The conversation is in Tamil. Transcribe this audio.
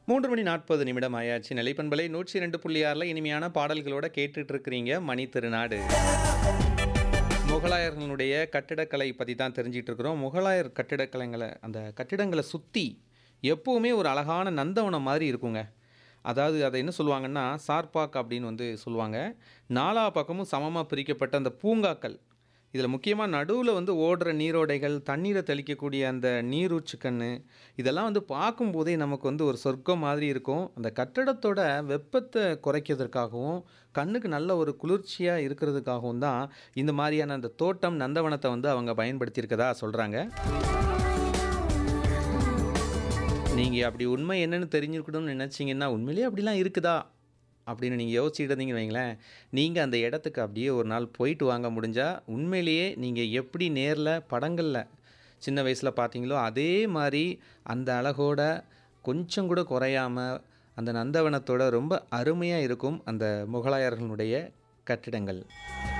மூன்று மணி நாற்பது நிமிடம் ஆயாச்சு நிலைப்பண்பலை நூற்றி ரெண்டு புள்ளி ஆறில் இனிமையான பாடல்களோட கேட்டுட்டு இருக்கிறீங்க மணி திருநாடு முகலாயர்களுடைய கட்டிடக்கலை பற்றி தான் தெரிஞ்சிட்டு இருக்கிறோம் முகலாயர் கட்டிடக்கலைங்களை அந்த கட்டிடங்களை சுற்றி எப்போவுமே ஒரு அழகான நந்தவனம் மாதிரி இருக்குங்க அதாவது அதை என்ன சொல்லுவாங்கன்னா சார்பாக் அப்படின்னு வந்து சொல்லுவாங்க நாலா பக்கமும் சமமாக பிரிக்கப்பட்ட அந்த பூங்காக்கள் இதில் முக்கியமாக நடுவில் வந்து ஓடுற நீரோடைகள் தண்ணீரை தெளிக்கக்கூடிய அந்த நீரூற்றுக்கண்ணு இதெல்லாம் வந்து பார்க்கும்போதே நமக்கு வந்து ஒரு சொர்க்கம் மாதிரி இருக்கும் அந்த கட்டடத்தோட வெப்பத்தை குறைக்கிறதுக்காகவும் கண்ணுக்கு நல்ல ஒரு குளிர்ச்சியாக இருக்கிறதுக்காகவும் தான் இந்த மாதிரியான அந்த தோட்டம் நந்தவனத்தை வந்து அவங்க பயன்படுத்தியிருக்கதா சொல்கிறாங்க நீங்கள் அப்படி உண்மை என்னன்னு தெரிஞ்சுக்கணும்னு நினச்சிங்கன்னா உண்மையிலேயே அப்படிலாம் இருக்குதா அப்படின்னு நீங்கள் யோசிச்சுட்டு இருந்தீங்கன்னு வைங்களேன் நீங்கள் அந்த இடத்துக்கு அப்படியே ஒரு நாள் போயிட்டு வாங்க முடிஞ்சால் உண்மையிலேயே நீங்கள் எப்படி நேரில் படங்களில் சின்ன வயசில் பார்த்தீங்களோ அதே மாதிரி அந்த அழகோட கொஞ்சம் கூட குறையாமல் அந்த நந்தவனத்தோட ரொம்ப அருமையாக இருக்கும் அந்த முகலாயர்களுடைய கட்டிடங்கள்